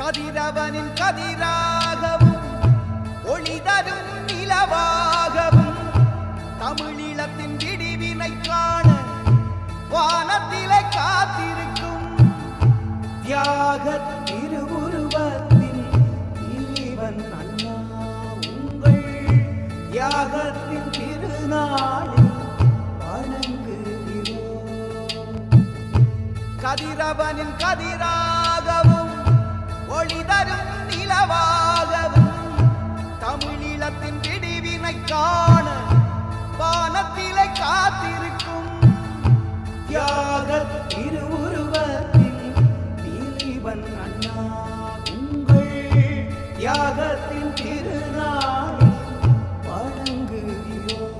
கதிரவனின் கதிராகவும் ஒளி தரும் நிலவாகவும் தமிழீழத்தின் விடிவினை காண வானத்திலே காத்திருக்கும் தியாக திருவுருவத்தின் தீவன் அண்ணா உங்கள் தியாகத்தின் திருநாளில் வணங்குகிறோம் கதிரவனின் கதிராகவும் ஒளி தரும் நிலவாகவும் தமிழீழத்தின் விடிவினை காண வானத்திலே காத்திருக்கும் தியாக திருவுருவத்தின் தீபன் அண்ணா உங்கள் தியாகத்தின் திருநாளில் வணங்குகிறோம்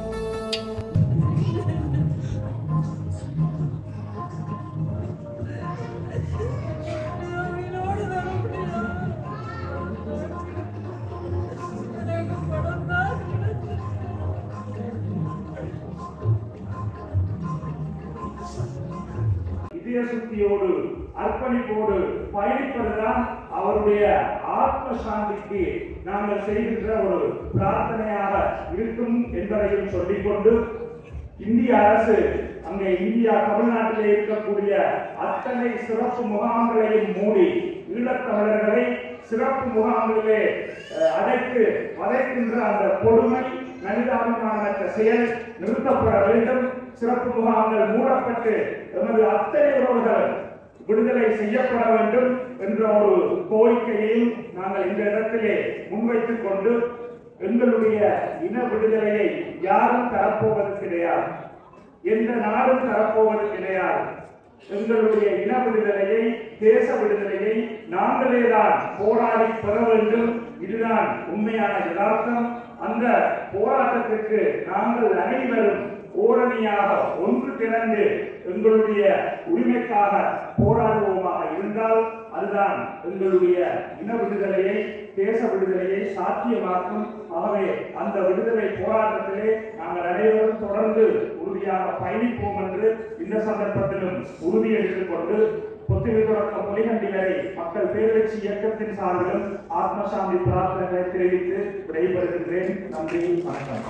இதய சுத்தியோடு அர்ப்பணிப்போடு பயணிப்பதுதான் அவருடைய ஆத்ம சாந்திக்கு நாங்கள் செய்கின்ற ஒரு பிரார்த்தனையாக இருக்கும் என்பதையும் சொல்லிக்கொண்டு இந்திய அரசு அங்கே இந்தியா தமிழ்நாட்டிலே இருக்கக்கூடிய அத்தனை சிறப்பு முகாம்களையும் மூடி ஈழத்தமிழர்களை சிறப்பு முகாம்களிலே அஹ், அடைத்து வதைக்கின்ற அந்த கொடுமை மனிதாபிமானமற்ற செயல் நிறுத்தப்பட வேண்டும் சிறப்பு முகாம்கள் மூடப்பட்டு எமது அத்தனை உறவுகள் விடுதலை செய்யப்பட வேண்டும் என்ற ஒரு கோரிக்கையையும் நாங்கள் இந்த இடத்திலே முன்வைத்துக் கொண்டு எங்களுடைய இன விடுதலையை யாரும் தரப்போவது கிடையாது எந்த நாடும் தரப்போவது கிடையாது எங்களுடைய இன விடுதலையை தேச விடுதலையை நாங்களே தான் போராடி பெற வேண்டும் இதுதான் உண்மையான யதார்த்தம் அந்த போராட்டத்திற்கு நாங்கள் அனைவரும் ஓரணியாக ஒன்று திரண்டு எங்களுடைய உரிமைக்காக போராடுவோமாக இருந்தால் அதுதான் எங்களுடைய இன விடுதலையை தேச விடுதலையை சாத்தியமாக்கும் ஆகவே அந்த விடுதலை போராட்டத்திலே நாங்கள் அனைவரும் தொடர்ந்து உறுதியாக பயணிப்போம் என்று இந்த சந்தர்ப்பத்திலும் உறுதி எடுத்துக் கொண்டு கொத்திரை தொடக்க மொழிகண்டி வரை மக்கள் பேரழிச்சி இயக்கத்தின் சார்பிலும் ஆத்மசாந்தி பிரார்த்தனைகளை தெரிவித்து விடைபெறுகின்றேன் நன்றி வணக்கம்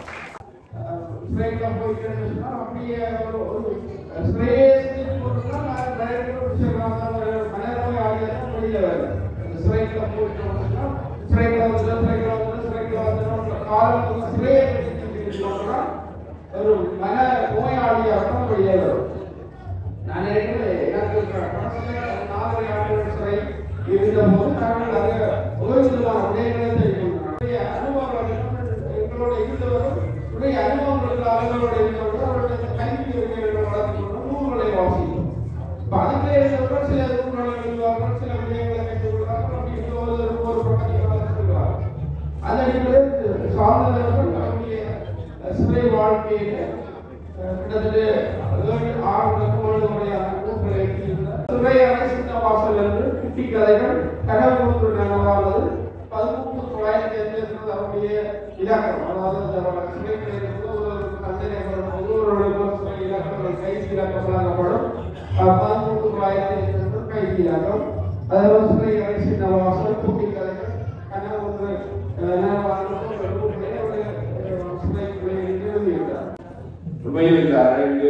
ஸ்ப்ரேல போயிட்டு அப்படியே ஒரு ஒரு ஸ்ப்ரே போட்டுனா நான் டைரக்டா பிடிச்சிடலாம் ஒரு மனநோய் ஆகியதான் வெளியில வரும் அந்த ஸ்ப்ரேல போயிட்டு ஸ்ப்ரேல வந்து ஸ்ப்ரேல வந்து ஸ்ப்ரேல வந்து காலம் ஸ்ப்ரே போட்டா ஒரு மன நோயாளியாக வெளியே வரும் நான் ஏற்கனவே எனக்கு நாலரை ஆண்டுகள் சிறை இருந்த போது நாங்கள் அதை ஒரு விதமான விடயங்களை தெரிவிக்கிறோம் நம்முடைய அனுபவங்கள் எங்களோட இருந்தவரும் உடைய அனுபவங்களுக்கு அவர்களோட இருந்தவர்கள் அவருடைய கல்வி உரிமைகளை வளர்த்து கொண்டு நூல்களை வாசிக்கிறோம் இப்ப அதுக்குள்ளே இருந்தவர்கள் சில நூல்களை எழுதுவார்கள் சில விடயங்களை கற்றுக் கொள்வார்கள் அப்படி இன்னொரு ஒரு பக்கத்தில் வளர்த்து கொள்வார்கள் அதன் அடிப்படையில் சார்ந்தவர்கள் அவருடைய சிறை வாழ்க்கையில கிட்டத்தட்ட ஏழு ஆறு லட்சம் வரையான நூல்களை எழுதியிருந்தார் சிறை அறை சின்ன வாசல் என்று குட்டி கதைகள் கனவு ஒன்று நனவானது பதிமூன்று தொள்ளாயிரத்தி ஐம்பது அவருடைய இலக்கம் அதாவது அந்த சிறைகளில் ஒரு தண்டனை ஒவ்வொருவருக்கும் சிறை இலக்கங்கள் கைது இலக்கம் வழங்கப்படும் அஹ் பதிமூன்று தொள்ளாயிரத்தி ஐம்பது கைது இலக்கம் அதாவது சிறை அறை சின்ன வாசல் குட்டி கதைகள் கனவு ஒன்று நனவானது ஒரு நூல்களை அவருடைய அஹ், சிறைகளில் எழுதியிருந்தார் உண்மையில் இந்த அரங்கு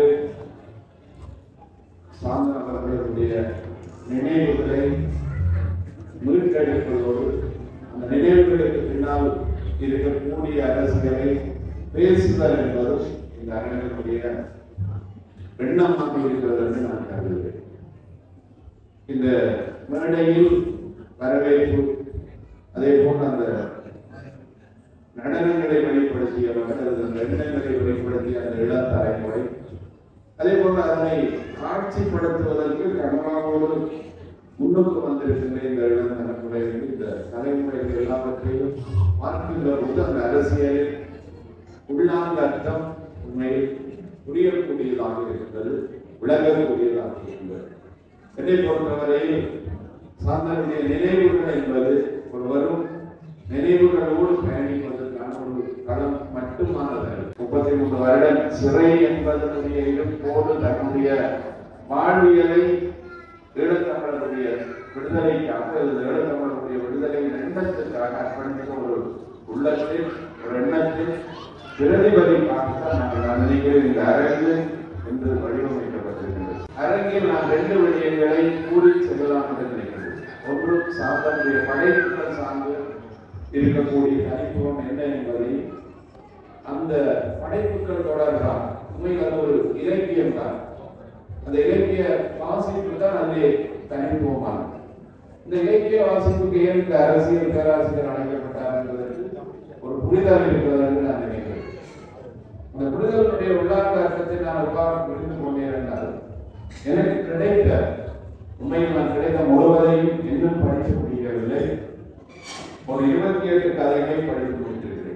சாந்தன் அவர்களுடைய நினைவுகளை மீட்டெடுப்பதோடு அந்த நினைவுகளுக்கு பின்னால் இருக்கக்கூடிய அரசியலை பேசுதல் என்பதும் இந்த அரங்கினுடைய எண்ணமாக இருக்கிறது என்று நான் கருதுகிறேன் இந்த மேடையில் வரவேற்பு அதே போன்று அந்த நடனங்களை வெளிப்படுத்தியவர்கள் அல்லது அந்த எண்ணங்களை வெளிப்படுத்திய அந்த இளம் தலைமுறை அதே போன்று அதனை காட்சிப்படுத்துவதற்கு கனவாவோடு முன்னுக்கு வந்திருக்கின்ற இந்த இளம் தலைமுறைகள் இந்த தலைமுறைகள் எல்லாவற்றையும் பார்க்கின்ற போது அந்த அரசியலில் உள்ளார்ந்த அர்த்தம் உண்மையில் புரியக்கூடியதாக இருக்கின்றது விளங்கக்கூடியதாக இருக்கின்றது என்னை பொறுத்தவரையில் சாந்தனுடைய நினைவுகள் என்பது ஒரு வரும் நினைவுகளோடு பயணிப்பதற்கான ஒரு களம் மட்டுமானது முப்பத்தி மூன்று வருடம் சிறை என்பதனுடைய இருப்போடு தன்னுடைய வாழ்வியலை ஈழத்தமிழருடைய விடுதலைக்காக அல்லது ஈழத்தமிழருடைய அவர்களுடைய விடுதலையின் எண்ணத்திற்காக அர்ப்பணித்த ஒரு உள்ளத்தில் ஒரு எண்ணத்தில் பிரதிபலிப்பாகத்தான் நாங்கள் நான் நினைக்கிறேன் இந்த அரங்கு என்று வடிவமைக்கப்பட்டிருக்கிறது அரங்கில் நான் ரெண்டு விடயங்களை கூறி செல்லலாம் என்று நினைக்கிறேன் ஒன்று சாந்தனுடைய படைப்புகள் சார்ந்து இருக்கக்கூடிய தனித்துவம் என்ன என்பதை அந்த படைப்புகள் தொடர்பாக உண்மையில் அது ஒரு இலக்கியம் தான் அந்த இலக்கிய வாசிப்பு தான் அதிலே தனித்துவமானது இந்த இலக்கிய வாசிப்புக்கு ஏன் இந்த அரசியல் பேராசிரியர் அழைக்கப்பட்டார் என்பதற்கு ஒரு புரிதல் இருக்கிறது என்று நான் நினைக்கிறேன் அந்த புரிதலுடைய உள்ளார்ந்த அர்த்தத்தை நான் எவ்வாறு புரிந்து கொண்டேன் என்றால் எனக்கு கிடைத்த உண்மையில் நான் கிடைத்த முழுவதையும் இன்னும் படிக்க முடியவில்லை ஒரு இருபத்தி எட்டு கதைகளை படித்து முடித்திருக்கிறேன்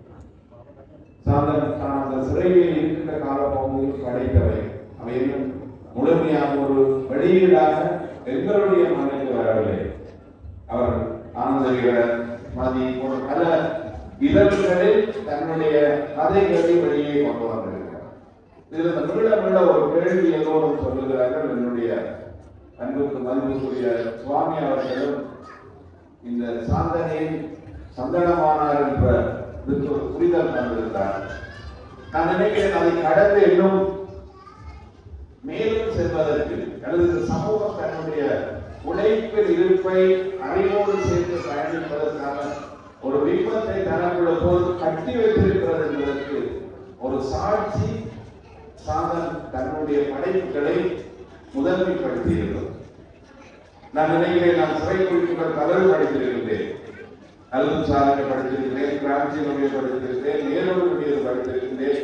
சாந்தன் தான் அந்த சிறையில் இருக்கின்ற காலப்பகுதியில் படைத்தவை அவை இன்னும் முழுமையாக ஒரு வெளியீடாக எங்களுடைய மனதில் வரவில்லை அவர் ஆனந்த விகடன் மதி போன்ற பல இதழ்களில் தன்னுடைய கதைகளை வெளியே கொண்டு வந்திருக்கிறார் இதில் இந்த மீள மீள ஒரு கேள்வி எல்லோரும் சொல்லுகிறார்கள் என்னுடைய அன்புக்கு மதிப்புக்குரிய சுவாமி அவர்களும் இந்த சாந்தனையில் சந்தனமானார் என்ற இதுக்கு ஒரு புரிதல் தந்திருந்தார் நான் நினைக்கிறேன் அதை கடந்து இன்னும் மேலும் செல்வதற்கு அல்லது இந்த சமூகம் தன்னுடைய உழைப்பில் இருப்பை அறிவோடு சேர்த்து பயணிப்பதற்கான ஒரு விபத்தை தனக்குள்ள போது கட்டி வைத்திருக்கிறது என்பதற்கு ஒரு சாட்சி சாதன் தன்னுடைய படைப்புகளை முதன்மைப்படுத்தியிருக்கிறது நான் நினைக்கிறேன் நான் சிறை குறிப்புகள் பலரும் படித்திருக்கின்றேன் அல்லும் சாதனை படித்திருக்கிறேன் கிராம்ஜியினுடைய படித்திருக்கிறேன் நேருடைய படித்திருக்கின்றேன்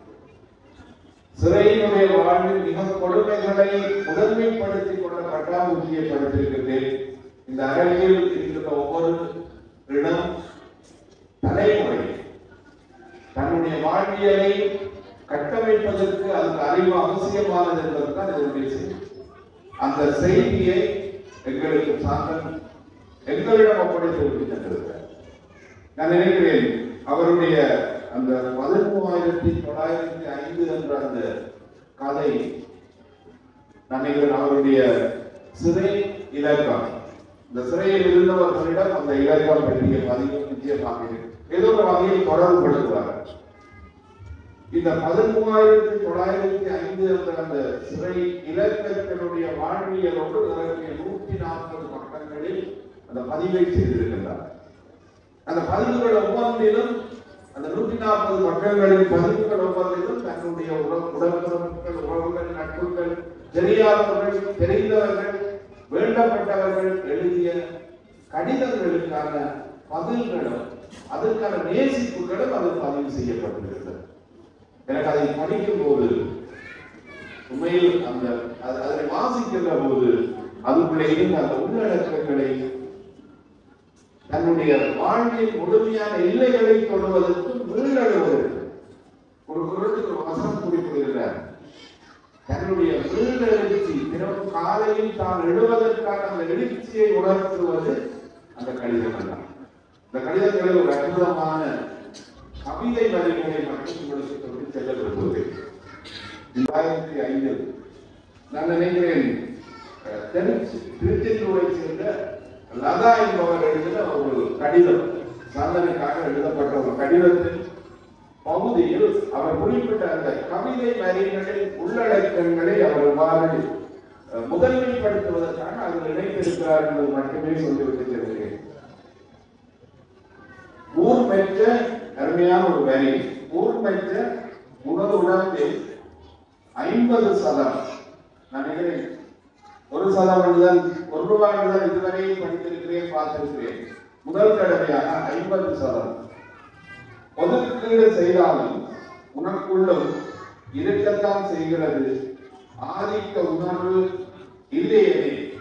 சிறையினுடைய வாழ்வில் மிக கொடுமைகளை முதன்மைப்படுத்திக் கொண்ட பட்டாபூச்சியை படித்திருக்கின்றேன் இந்த அரங்கில் இருக்கின்ற ஒவ்வொரு இடம் தலைமுறை தன்னுடைய வாழ்வியலை கட்டமைப்பதற்கு அதுக்கு அறிவு அவசியமானது என்பதுதான் இதனுடைய செய்தி அந்த செய்தியை எங்களுக்கு சாந்தன் எங்களிடம் ஒப்படைத்து விட்டு சென்றிருக்கிறார் நான் நினைக்கிறேன் அவருடைய அந்த பதிமூவாயிரத்தி தொள்ளாயிரத்தி ஐந்து என்ற அந்த கதை நான் நினைக்கிறேன் அவருடைய சிறை இலக்கம் இந்த சிறையில் இருந்தவர்களிடம் அந்த இலக்கம் பற்றிய பதிவு நிச்சயமாக இருக்கு. ஏதோ ஒரு வகையில் தொடர்புபடுத்துவார் இந்த பதிமூவாயிரத்தி தொள்ளாயிரத்தி ஐந்து என்ற அந்த சிறை இலக்கத்தினுடைய வாழ்வியலோடு நிரம்பிய நூற்றி நாற்பது பக்கங்களில் அந்த பதிவை செய்திருக்கின்றார் அந்த பதிவுகள் ஒவ்வொன்றிலும் அந்த நூற்றி நாற்பது பக்கங்களின் பதிவுகள் ஒவ்வொன்றிலும் தன்னுடைய உறவு உடன்பிறப்புகள் உறவுகள் நட்புகள் தெரியாதவர்கள் தெரிந்தவர்கள் வேண்டப்பட்டவர்கள் எழுதிய கடிதங்களுக்கான பதில்களும் அதற்கான நேசிப்புகளும் அது பதிவு செய்யப்பட்டிருக்கிறது எனக்கு அதை படிக்கும் போது உண்மையில் அந்த அது- அதனை வாசிக்கின்ற போது அதுக்குள்ளே இருந்த அந்த உள்ளடக்கங்களை தன்னுடைய வாழ்வில் முழுமையான எல்லைகளை தொடுவதற்கு மீளழுவதற்கு ஒரு குரலுக்கு ஒரு வசனம் குறிப்பிடுகிறார் தன்னுடைய மீளெழுச்சி தினமும் காலையில் தான் எழுவதற்கான அந்த எழுச்சியை உணர்த்துவது அந்த கடிதம் எல்லாம் இந்த கடிதங்களில் ஒரு அற்புதமான கவிதை வரிகளை மட்டும் உங்களுக்கு சொல்லி செல்ல விரும்புகிறேன் ரெண்டாயிரத்தி ஐந்தில் நான் நினைக்கிறேன் அஹ், திருச்சி திருச்செந்தூரை சேர்ந்த லதா என்பவர் எழுதின ஒரு கடிதம் சாந்தனுக்காக எழுதப்பட்ட ஒரு கடிதத்தின் பகுதியில் அவர் குறிப்பிட்ட அந்த கவிதை வரிகளின் உள்ளடக்கங்களை அவர் எவ்வாறு அஹ், முதன்மைப்படுத்துவதற்காக அதில் இணைத்திருக்கிறார் என்பது மட்டுமே சொல்லிவிட்டு செல்கிறேன் ஊர் பெற்ற அருமையான ஒரு வரி ஊர் பெற்ற உணவு உணவில் ஐம்பது சதம் நான் நினைக்கிறேன் ஒரு சதம் தான் ஒரு ரூபாய் தான் இதுவரை படித்திருக்கிறேன் பார்த்திருக்கிறேன் முதல் தடவையாக ஐம்பது சதம் ஒதுக்கீடு செய்தாலும் உனக்குள்ளும் இருக்கத்தான் செய்கிறது ஆதிக்க உணர்வு இல்லையே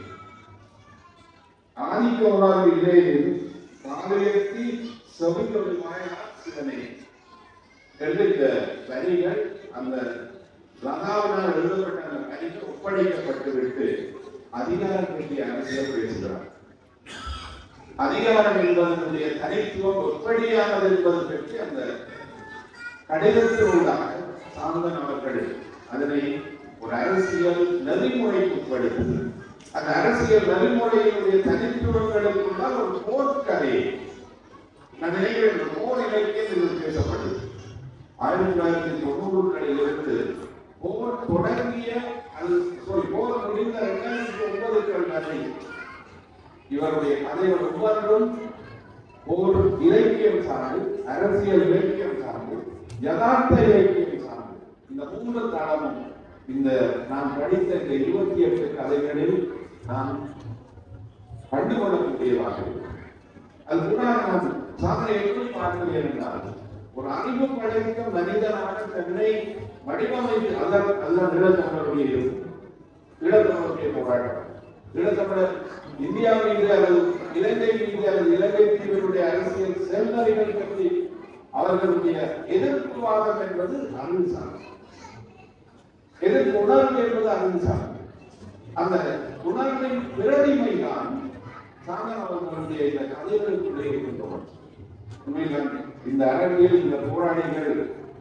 ஆதிக்க உணர்வு இல்லையே காவியத்தி செவித்தொழில்மாய் சிவனே எழுதிய வரிகள் அந்த லதாவினால் எழுதப்பட்ட அந்த வரிகள் ஒப்படைக்கப்பட்டு விட்டு அதிகாரம் பற்றிய அரசியல் பேசுகிறார் அதிகாரம் என்பதனுடைய தனித்துவம் எப்படியானது என்பது பற்றி அந்த கடிதத்தில் உள்ளாக சாந்தன் அவர்கள் அதனை ஒரு அரசியல் நெறிமுறைக்கு உட்படுத்தி அந்த அரசியல் வழிமுறையினுடைய தனித்துவங்களுக்குள்ள ஒரு போர்க்கதை நான் நினைக்கிறேன் இந்த போர் இலக்கியம் இது பேசப்படுது ஆயிரத்தி தொள்ளாயிரத்தி தொண்ணூறுகளில் இருந்து போர் தொடங்கிய அது sorry, போர் முடிந்த இரண்டாயிரத்தி ஒன்பதுகள் வரை இவருடைய கதைகள் ஒவ்வொன்றும் ஒரு இலக்கியம் சார்ந்து அரசியல் இலக்கியம் சார்ந்து யதார்த்த இலக்கியம் சார்ந்து இந்த மூன்று தளமும் இந்த நான் படித்த இந்த இருபத்தி எட்டு கதைகளில் நான் கண்டுகொள்ளக்கூடியதாக இருக்கு. அது கூட நான் சாதனை எப்படி பார்க்கிறேன் என்றால் ஒரு அறிவு படைத்த மனிதனாக தன்னை வடிவமைத்து அதான் அதுதான் ஈழத்தமிழருடைய இது. ஈழத்தமிழருடைய போராட்டம் ஈழத்தமிழர் இந்தியா மீது அல்லது இலங்கை மீது அல்லது இலங்கை தீவினுடைய அரசியல் செயல்முறைகள் பற்றி அவர்களுடைய எதிர்ப்பு வாதம் என்பது அறிவு சார்ந்தது எதிர்ப்பு உணர்வு என்பது அறிவு சார்ந்தது அந்த உணர்வின் பிரதிமை தான் சாந்தன் அவர்களுடைய இந்த கதைகளுக்குள்ளே இருக்கின்றோம் உண்மையில் இந்த அரங்கில் இந்த போராளிகள்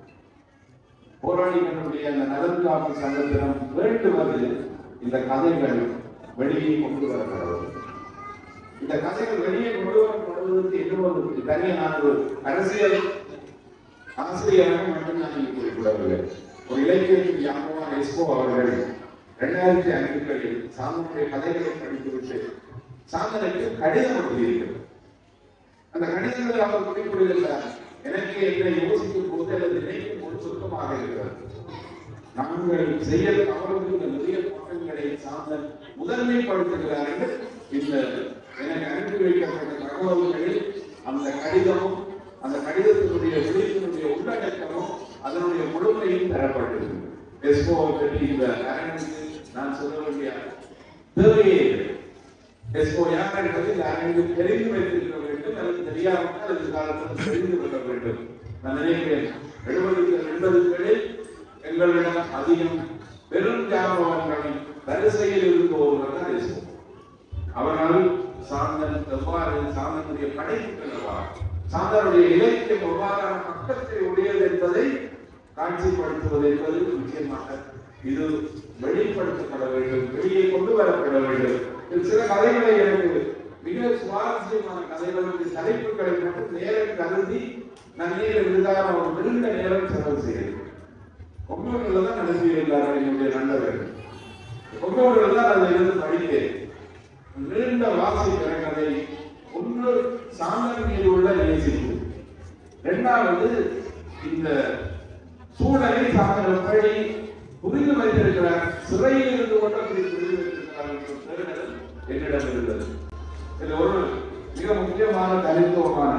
போராளிகளுடைய அந்த நலன் காப்பு சங்கத்தினம் வேண்டுவது இந்த கதைகள் வெளியே கொண்டு வரப்படுவது இந்த கதைகள் வெளியே கொண்டு வரப்படுவதற்கு இன்னொரு தனியாக நான் ஒரு அரசியல் ஆசிரியராக மட்டும் நான் இங்கு குறிப்பிடவில்லை ஒரு இலக்கியத்தின் யாமவான் எஸ்கோ அவர்கள் இரண்டாயிரத்தி ஐந்துகளில் சாந்தனுடைய கதைகளை படித்துவிட்டு சாந்தனுக்கு கடிதம் எழுதியிருக்கிறார் அந்த கடிதங்களை அவர் குறிப்பிடுகிறார் எனக்கு என்னை யோசிக்கும் போது அல்லது நினைக்கும் போது சுத்தமாக இருக்கிறது நாங்கள் செய்ய தவறுகின்ற நிறைய பக்கங்களை சார்ந்த முதன்மைப்படுத்துகிறார்கள் இந்த எனக்கு அனுப்பி வைக்கப்பட்ட தகவல்களில் அந்த கடிதமும் அந்த கடிதத்தினுடைய விழிப்பினுடைய உள்ளடக்கமும் அதனுடைய முழுமையும் தரப்பட்டது எஸ்கோவை பற்றி இந்த அரங்கனுக்கு நான் சொல்ல வேண்டிய தேவையே இல்லை. எஸ்கோ யார் என்பதை யாரையும் தெரிந்து வைத்திருக்க வேண்டும் அல்லது தெரியாமல் அல்லது காலத்தில் தெரிந்து கொள்ள வேண்டும் நான் நினைக்கிறேன் எழுபது எண்பதுகளில் எங்களிடம் அதிகம் பெரும் ஜாபவன்களை வரிசையில் இருந்த ஒருவர் தான் எஸ்கோ அவரால் சாந்தன் எவ்வாறு சாந்தனுடைய படைப்புகள் எவ்வாறு சாந்தனுடைய இலக்கியம் எவ்வாறான பக்கத்தை உடையது என்பதை காட்சிப்படுத்துவது என்பது நிச்சயமாக இது வெளிப்படுத்தப்பட வேண்டும் வெளியே கொண்டு வரப்பட வேண்டும் இது சில கதைகளை எனக்கு மிக சுவாரஸ்யமான கதைகளுக்கு தலைப்புகளை மட்டும் நேரம் கருதி நான் நேரம் இருந்தால் ஒரு நீண்ட நேரம் செலவு செய்கிறேன் கொங்கூரில் தான் நடத்தியிருந்தார்கள் என்னுடைய நண்பர்கள் கொங்கூரில் தான் அதை இருந்து படித்தேன் நீண்ட வாசிக்கிற கதை ஒன்று சாந்தன் மீது உள்ள நேசிப்பு இரண்டாவது இந்த சூழலை சாந்தன் எப்படி புரிந்து வைத்திருக்கிறார் சிறையில் இருந்து கொண்டு அப்படி புரிந்து வைத்திருக்கிறார் என்ற தேடல் என்னிடம் இருந்தது இது ஒரு மிக முக்கியமான தனித்துவமான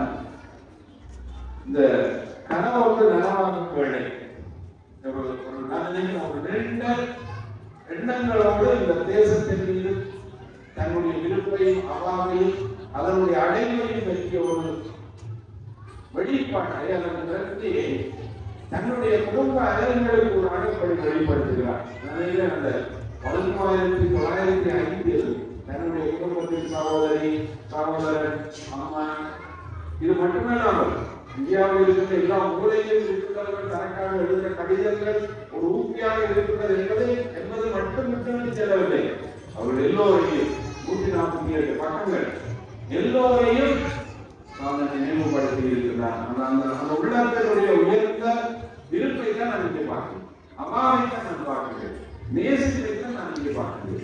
இந்த கனவோடு நனவாகும் வேலை ஒரு ஒரு நான் நினைக்கிறேன் ஒரு நீண்ட எண்ணங்களோடு இந்த தேசத்தின் மீது தன்னுடைய விருப்பையும் அவாவையும் அதனுடைய அடைவையும் பற்றிய ஒரு வெளிப்பாட்டை அதன் கருத்தையை தன்னுடைய குடும்ப அறைகளுக்கு ஒரு அடைப்படை வெளிப்படுத்துகிறார் நிறைய அந்த பதிமூவாயிரத்தி தொள்ளாயிரத்தி ஐந்தில் தன்னுடைய குடும்பத்தின் சகோதரி சகோதரன் அம்மா இது மட்டுமல்லாமல் இந்தியாவில் இருக்கிற எல்லா மூலையிலும் இருக்கிறவர்கள் தனக்காக எழுதுகிற கடிதங்கள் ஒரு ஊக்கியாக இருக்கிறது என்பதை என்பது மட்டும் விட்டு செல்லவில்லை அவர்கள் எல்லோரையும் நூற்றி நாற்பத்தி ஏழு பக்கங்கள் எல்லோரையும் நான் நினைவுபடுத்தி இருக்கிறார் அந்த அந்த அந்த உள்ளத்தினுடைய உயர்ந்த இருப்பை தான் நான் இங்கே பார்க்கிறேன் அம்மாவை தான் நான் பார்க்கிறேன் நேசத்தை தான் நான் இங்கே பார்க்கிறேன்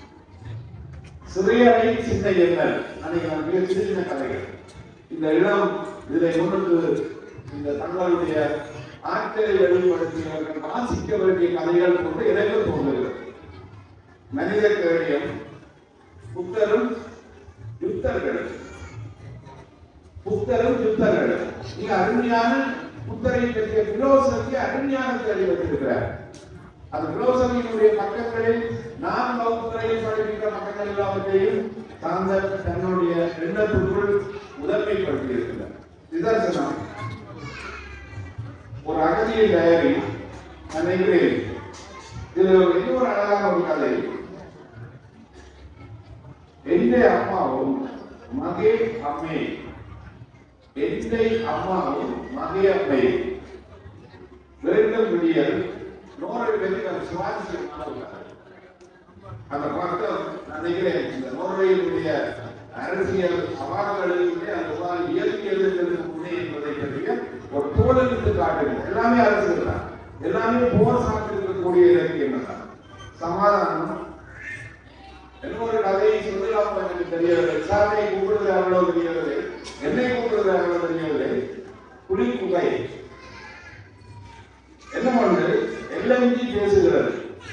சிறையறை சின்ன எண்ணல் அன்னைக்கு நான் மிக சின்ன கதைகள் இந்த இடம் இதை முன்னிட்டு இந்த தங்களுடைய ஆற்றலை வெளிப்படுத்தியவர்கள் வாசிக்க வேண்டிய கதைகள் கொண்டு எனக்கு தோன்றுகிறது மனித கேடியம் புத்தரும் யுத்தர்களும் புத்தரும் யுத்தர்களும் மிக அருமையான புத்தரை பற்றிய பிலோசபி அருமையான தேடி வைத்திருக்கிறார் அந்த பிலோசபியினுடைய பக்கங்களில் நான் வகுப்புறையில் படிக்கின்ற பக்கங்கள் எல்லாவற்றையும் சார்ந்த தன்னுடைய எண்ணத்துக்குள் முதன்மைப்படுத்தி இருக்கிறார் நிதர்சனம் ஒரு அகதிய டயரி நான் நினைக்கிறேன் இது இன்னொரு அழகான ஒரு கதை എന്റെ അമ്മാവും മകേ അമ്മയും എന്റെ അമ്മാവും മകേ അമ്മയും வேண்டும் விடியல் நூறு பேருக்கு அது சுவாரஸ்யமான ஒரு கதை அந்த பக்கம் நான் நினைக்கிறேன் இந்த நோர்வேயினுடைய அரசியல் சவால்களிலே அந்த சவால் இயற்கையில் உண்மை என்பதை பற்றிய ஒரு தோழனுக்கு காட்டுது எல்லாமே அரசியல் தான் எல்லாமே போர் சார்ந்திருக்கக்கூடிய இலக்கியம் தான் சமாதானம் இன்னொரு கதையை சொல்லலாம் எனக்கு தெரியவில்லை சாமியை கூப்பிடுகிறார்களோ தெரியவில்லை என்னை கூப்பிடுகிறார்களோ தெரியவில்லை புலி புகை என்ன பண்ணு எல்எம்ஜி பேசுகிறது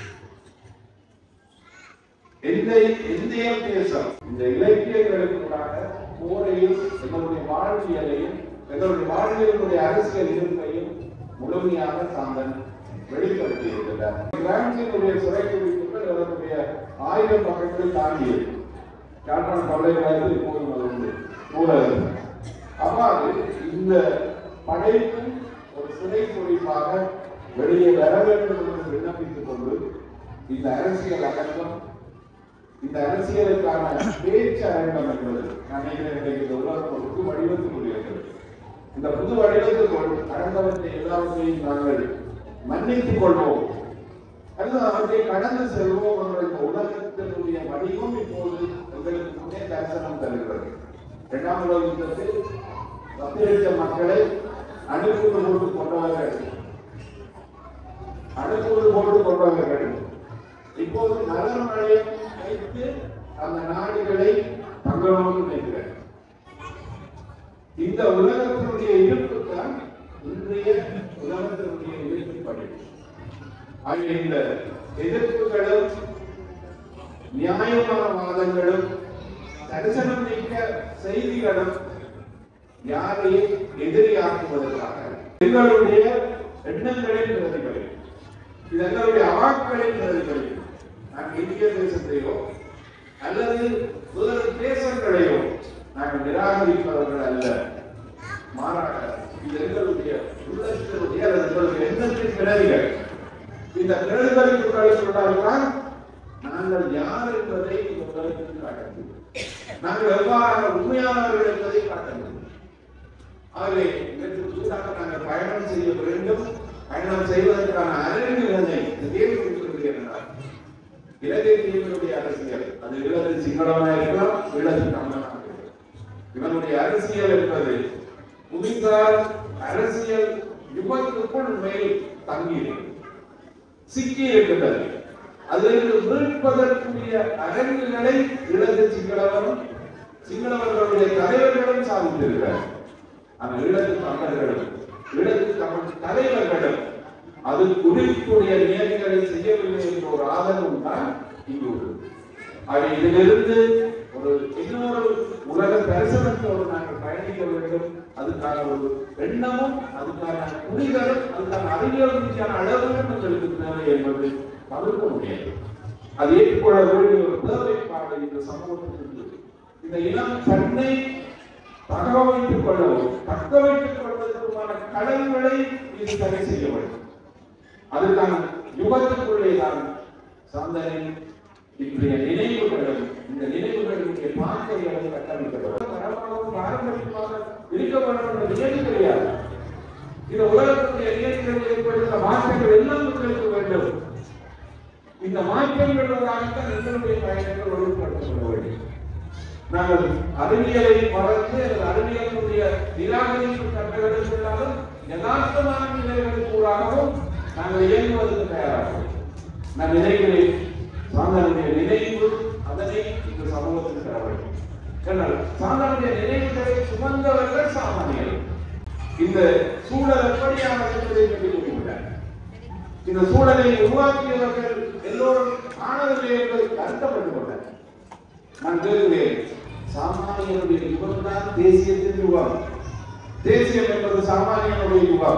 எந்த இந்திய தேசம் இந்த இலக்கியங்களுக்காக போரையும் எங்களுடைய வாழ்வியலையும் எங்களுடைய வாழ்வியலுடைய அரசியல் இருப்பையும் முழுமையாக சாந்தன் வெளிப்படுத்தி இருக்கிறார் பிரான்சினுடைய சிறை குறிப்புகள் அதனுடைய ஆயிரம் பக்கங்கள் தாண்டியது யாழ்ப்பாணம் பல்கலைக்கழகத்தில் இப்போதும் அது உண்டு நூலகம் அவ்வாறு இந்த படைப்பு ஒரு சிறை குறிப்பாக வெளியே வர வேண்டும் என்று விண்ணப்பித்துக் கொண்டு இந்த அரசியல் அடக்கம் இந்த அரசியலுக்கான பேச்சு அரங்கம் என்பது நான் நினைக்கிறேன் இன்றைக்கு இந்த உலகம் ஒரு புது வடிவத்துக்குரியது இந்த புது வடிவத்துக்குள் கடந்தவற்றை எல்லாவற்றையும் நாங்கள் மன்னித்துக் கொள்வோம் அல்லது அவற்றை கடந்து செல்வோம் என்ற இந்த உலகத்தினுடைய வடிவம் இப்போது எங்களுக்கு முன்னே தரிசனம் தருகிறது இரண்டாம் உலக யுத்தத்தில் பத்து லட்சம் மக்களை அணுகுண்டு போட்டு கொண்டவர்கள் அணுகுண்டு போட்டு கொண்டவர்கள் இப்போது நலன் வளையம் வைத்து அந்த நாடுகளை தங்களோடு நினைக்கிறார் இந்த உலகத்தினுடைய இருப்பு தான் இன்றைய உலகத்தினுடைய இருப்புப்படி ஆகிய இந்த எதிர்ப்புகளும் நியாயமான வாதங்களும் தரிசனம் மிக்க செய்திகளும் யாரையும் எதிரியாக்குவதற்காக எங்களுடைய எண்ணங்களின் பிரதிபலிப்பு இது எங்களுடைய அவாக்களின் பிரதிபலிப்பு நாங்கள் இந்திய தேசத்தையோ அல்லது வேறு தேசங்களையோ நாங்கள் நிராகரிப்பவர்கள் அல்ல மாறாக இது எங்களுடைய உள்ளத்தினுடைய அல்லது எங்களுடைய எண்ணத்தின் பிறவிகள் இந்த பிரதிபலிப்புகளை சொன்னால்தான் நாங்கள் யார் என்பதை இந்த உலகத்திற்கு காட்ட முடியும் நாங்கள் எவ்வாறான உண்மையானவர்கள் என்பதை காட்ட முடியும் ஆகவே இதற்கு புதிதாக நாங்கள் பயணம் செய்ய வேண்டும் பயணம் செய்வதற்கான அரங்குகளை தேர்வு கொடுத்திருக்கிறார் இலங்கை தீவினுடைய அரசியல் அது இலங்கை சிங்களவனாக இருக்கலாம் இலங்கை தமிழனாக இருக்கலாம் இவனுடைய அரசியல் என்பது புதிதார் அரசியல் யுகத்துக்குள் மேல் தங்கி சிக்கி இருக்கின்றது அதிலிருந்து மீட்பதற்குரிய அரங்குகளை இலங்கை சிங்களவரும் சிங்களவர்களுடைய தலைவர்களும் சாதித்திருக்கிறார் ஆனால் ஈழத்து தமிழர்களும் ஈழத்து தமிழ் தலைவர்களும் அது குறிப்புடைய நியதிகளை செய்யவில்லை என்ற ஒரு ஆதரவும் தான் இங்கு உள்ளது ஆக இதிலிருந்து ஒரு இன்னொரு உலக தரிசனத்தோடு நாங்கள் பயணிக்க வேண்டும் அதுக்கான ஒரு எண்ணமும் அதுக்கான புரிதலும் அதுக்கான அறிவியல் ரீதியான அளவுகளும் எங்களுக்கு தேவை என்பது தவிர்க்க முடியாது அது ஏற்றுக்கொள்ள வேண்டிய ஒரு தேவைப்பாடு இந்த சமூகத்திற்கு உண்டு. இந்த இனம் தன்னை தக வைத்துக் கொள்ளவும் தக்க வைத்துக் கொள்வதற்குமான கடன்களை இது தடை செய்ய வேண்டும் அதுக்கான யுகத்துக்குள்ளே தான் சாந்தனின் இன்றைய நினைவுகளும் இந்த நினைவுகளுடைய பாக்கைகளும் கட்டமைக்கப்படும் பரம்பராவும் பாரம்பரியமாக இருக்க வேண்டும் என்ற நியதி கிடையாது இந்த உலகத்துடைய நியதிகள் ஏற்படுத்த மாற்றங்கள் எல்லாம் உங்களுக்கு வேண்டும் இந்த மாற்றங்களுக்காகத்தான் எங்களுடைய பயணங்கள் ஒழுங்குபடுத்தப்பட வேண்டும் நாங்கள் அறிவியலை மறந்து அல்லது அறிவியலுடைய நிராகரிப்பு தன்மைகளும் சொன்னாலும் யதார்த்தமான நிலைகளுக்கு கூறாகவும் நாங்கள் இயங்குவதற்கு தயாராகும் நான் நினைக்கிறேன் சாந்தானுடைய நினைவு அதனை இந்த சமூகத்தில் பெற வேண்டும் ஏனால் சாந்தானுடைய நினைவுகளை சுமந்தவர்கள் சாமானியர்கள் இந்த சூழல் எப்படியானது என்பதை பற்றி கூறிவிட்டார் இந்த சூழலை உருவாக்கியவர்கள் எல்லோரும் ஆனதில்லை என்பதை வருத்தப்பட்டுக் கொண்டார் நான் கேட்கிறேன் சாமானியனுடைய யுகம் தான் தேசியத்தின் யுகம் தேசியம் என்பது சாமானியனுடைய யுகம்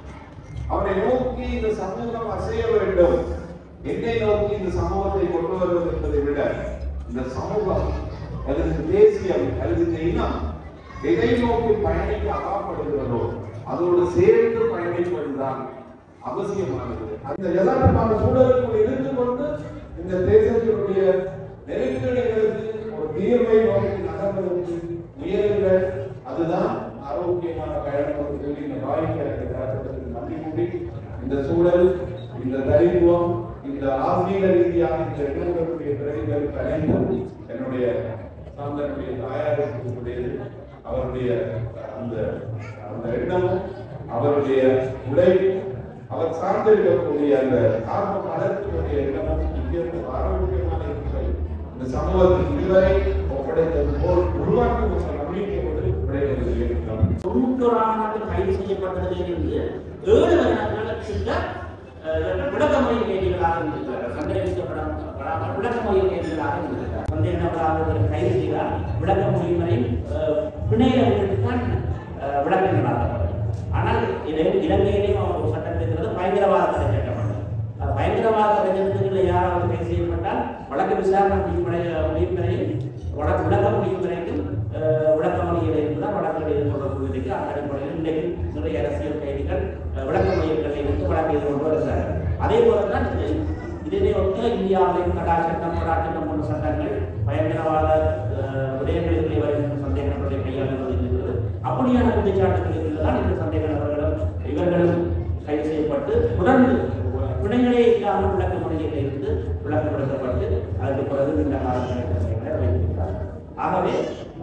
அவனை நோக்கி இந்த சமூகம் அசைய வேண்டும் என்னை நோக்கி இந்த சமூகத்தை கொண்டு வருவது என்பதை விட இந்த சமூகம் அல்லது இந்த தேசியம் அல்லது இந்த இனம் எதை நோக்கி பயணிக்க அகப்படுகிறதோ அதோடு சேர்ந்து பயணிப்பதுதான் அவசியமானது அந்த யதார்த்தமான சூழலுக்குள் இருந்து கொண்டு இந்த தேசத்தினுடைய நெருக்கடிகளுக்கு ஒரு தீர்வை நோக்கி நகர்வதற்கு முயலுங்கள் அதுதான் ஆரோக்கியமான பயணம் என்று சொல்லி இந்த வாய்ப்பு எனக்கு தரப்பட்டதுக்கு நன்றி கூறி இந்த சூழல் இந்த தைரியம் இந்த ஆன்மீக ரீதியான இப்படியாக இந்த எழுதக்கூடிய பிரதிகள் கலைந்து என்னுடைய சாந்தனுடைய தாயாருக்கு உடையது அவருடைய அந்த அந்த எண்ணமும் அவருடைய உழைப்பும் அவர் சார்ந்திருக்கக்கூடிய அந்த ஆர்வ மலர்ச்சியுடைய எண்ணமும் இங்கிருந்து ஆரோக்கியமான இருக்கிறது இந்த சமூகத்தில் இதுவரை ஒப்படைத்தது போல் உருவாக்கும் ஒரு நம்பிக்கையோடு விடைபெறுவது இருக்கிறோம் தொண்ணூற்றோராம் ஆண்டு கைது செய்யப்பட்டதிலிருந்து ஏழு வருடங்களுக்கு விளக்கமொழி கைதிகளாக இருந்திருக்கிறார் சந்தேகிக்கப்படாமல் விளக்கமொழி கைதிகளாக இருந்திருக்கிறார் சந்தேகப்படாதவர்கள் கைது செய்தால் விளக்கமொழி வரை பிணையில விட்டுத்தான் விளக்கங்களாக ஆனால் இதை இலங்கையிலேயும் அவர் ஒரு சட்டம் இருக்கிறது பயங்கரவாத தடை சட்டம் அது பயங்கரவாத தடை சட்டத்தில் யாராவது கைது செய்யப்பட்டால் வழக்கு விசாரணை முடியும் வரை முடியும் வரையில் வழக்கு விளக்க முடியும் வரைக்கும் அஹ், விளக்க மொழியில் இருந்தால் வழக்குகள் எதிர்கொள்ளக்கூடியதுக்கு அந்த அடிப்படையில் இன்றைக்கு நிறைய அரசியல் கைதிகள் அஹ், விளக்க மொழிகளில் இருந்து வழக்கு எதிர்கொண்டு வருகிறார்கள் அதே போல தான் இது- இதனை ஒத்த இந்தியாவின் கடா சட்டம் கொடா சட்டம் போன்ற சட்டங்கள் பயங்கரவாத அஹ், விடயங்களில் வருகின்ற சந்தேக நபர்களை கையாளுவது இருக்கிறது அப்படியான குற்றச்சாட்டுகளில் தான் இந்த சந்தேக நபர்களும் இவர்களும் கைது செய்யப்பட்டு தொடர்ந்து பிணைகளே இல்லாமல் விளக்க மொழியில் இருந்து விளக்கப்படுத்தப்பட்டு அதுக்கு பிறகு இந்த காலத்தில் வைத்திருக்கிறார் ஆகவே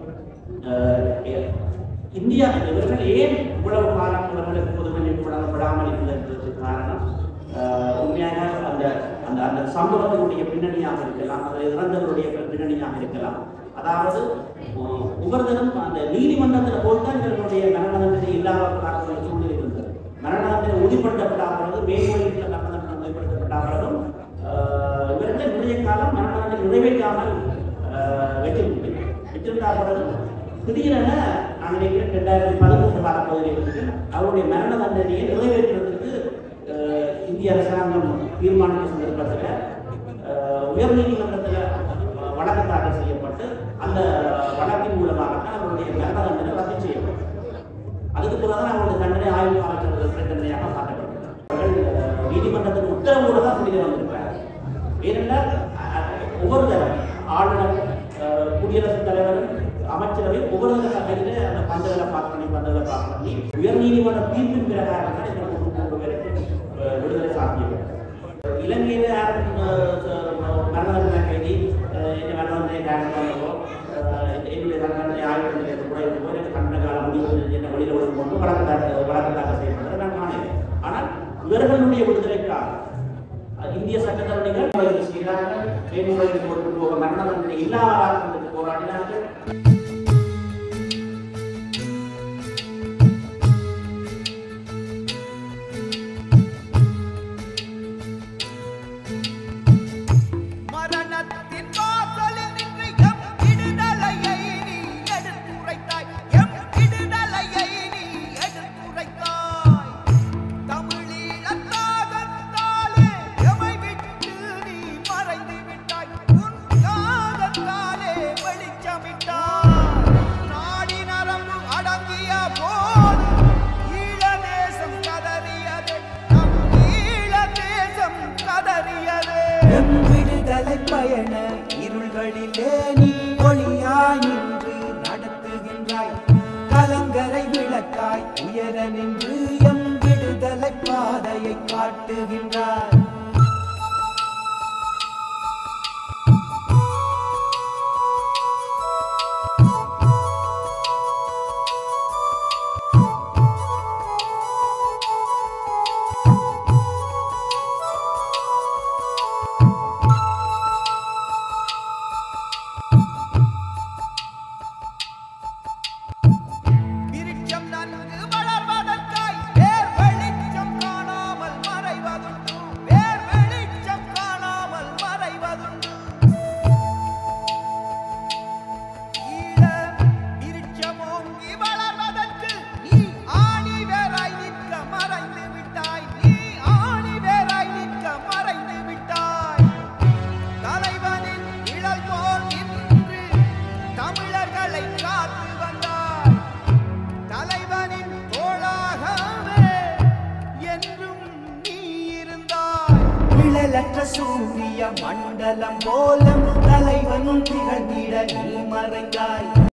அஹ், எ- இந்தியா இவர்கள் ஏன் இவ்வளவு காலம் இவர்களுக்கு பொதுமன்னிப்பு வழங்கப்படாமல் இருந்ததற்கு காரணம் அஹ், உண்மையாக அந்த அந்த அந்த சம்பவத்தினுடைய பின்னணியாக இருக்கலாம் அது இறந்தவருடைய பின்னணியாக இருக்கலாம் அதாவது ஒ- ஒவ்வொருத்தரும் அந்த நீதிமன்றத்தில் போய்தான் இவர்களுடைய மரண தண்டனை இல்லாத சூழ்நிலை இருந்தது மரண தண்டனை உறுதிப்படுத்தப்படாத மேல்முறையீட்டில் மரண தண்டனை உறுதிப்படுத்தப்பட்டாலும் அஹ், இவர்கள் நிறைய காலம் மரண தண்டனை நிறைவேற்றாமல் அஹ், வைத்திருந்தது வைத்திருந்தா பிறகு திடீரென நான் நினைக்கிறேன் ரெண்டாயிரத்தி பதிமூன்று காலப்பகுதியில் அவருடைய மரண தண்டனையை நிறைவேற்றுவதற்கு அஹ், இந்திய அரசாங்கம் தீர்மானித்த சந்தர்ப்பத்தில் அஹ், உயர்நீதிமன்றத்தில் அஹ், வழக்கு தாக்கல் செய்யப்பட்டு அந்த வழக்கின் மூலமாகத்தான் அவருடைய மரண தண்டனை ரத்து செய்யப்பட்டது அதுக்கு பிறகுதான் அவருடைய தண்டனை ஆய்வு அமைச்சர்கள் தண்டனையாக மாற்றப்பட்டது அவர்கள் அஹ், நீதிமன்றத்தின் உத்தரவோடு தான் வெளியே வந்திருக்கிறார் ஏனென்றால் அஹ், ஒவ்வொரு தரம் ஆளுநர் அஹ், குடியரசுத் தலைவர் அமைச்சரவை ஒவ்வொரு தர கையில் அந்த பந்தகளை பாஸ் பண்ணி பந்தகளை பாஸ் பண்ணி உயர் நீதிமன்ற தீர்ப்பின் பிரகாரம் தான் இந்த மூன்று மூன்று பேருக்கு அஹ், விடுதலை சாத்தியப்பட்டது இலங்கையில் யாரும் அஹ், அஹ், மரண தண்டனை கைதி அஹ், என்ன மரண தண்டனை காரணமாகவோ என்னுடைய தண்டனை ஆய்வு நிலையத்தை கூட இருக்கோ எனக்கு கண்ட கால முடிவு என்ன வழியில் விடும் கொண்டு வழக்கு தாக்கல் வழக்கு தாக்கல் செய்யப்படுறதை நான் காணேன் ஆனால் இவர்களுடைய விடுதலைக்காக அஹ், இந்திய சட்டத்தரணிகள் முறையில் செய்கிறார்கள் மேன்முறையில் கொண்டு போக மரண தண்டனை இல்லாமல் போராடினார்கள் மரணத்தின் வாசலில் நின்று எம் விடுதலையை நீ எடுத்துரைத்தாய் எம் விடுதலையை நீ எடுத்துரைத்தாய் தமிழீழத்தாகத்தாலே எமை விட்டு நீ மறைந்து விட்டாய் உன் தியாகத்தாலே வெளிச்சமிட்டாய் நாடி நரம்பு அடங்கிய போது ஈழ தேசம் கதறியது நம் ஈழ தேசம் கதறியது எம் விடுதலை பயண இருள்களிலே நீ ஒளியாய் நின்று நடத்துகின்றாய் கலங்கரை விளக்காய் உயர நின்று எம் விடுதலை பாதையை காட்டுகின்றாய் விருட்சம் நன்கு வளர்வதற்காய் வேர் வெளிச்சம் காணாமல் மறைவதுண்டு வேர் வெளிச்சம் காணாமல் மறைவதுண்டு ஈழ விருட்சம் ஓங்கி வளர்வதற்கு நீ ஆணி வேராய் நிற்க மறைந்து விட்டாய் நீ ஆணி வேராய் நிற்க மறைந்து விட்டாய் தலைவனின் நிழல் போல் நின்று தமிழர்களை காத்து வந்தாய் தலைவனின் தோளாகவே என்றும் நீ இருந்தாய் நிழலற்ற சூரிய மண்டலம் போல தலைவன் திகழ்ந்திட நீ மறைந்தாய்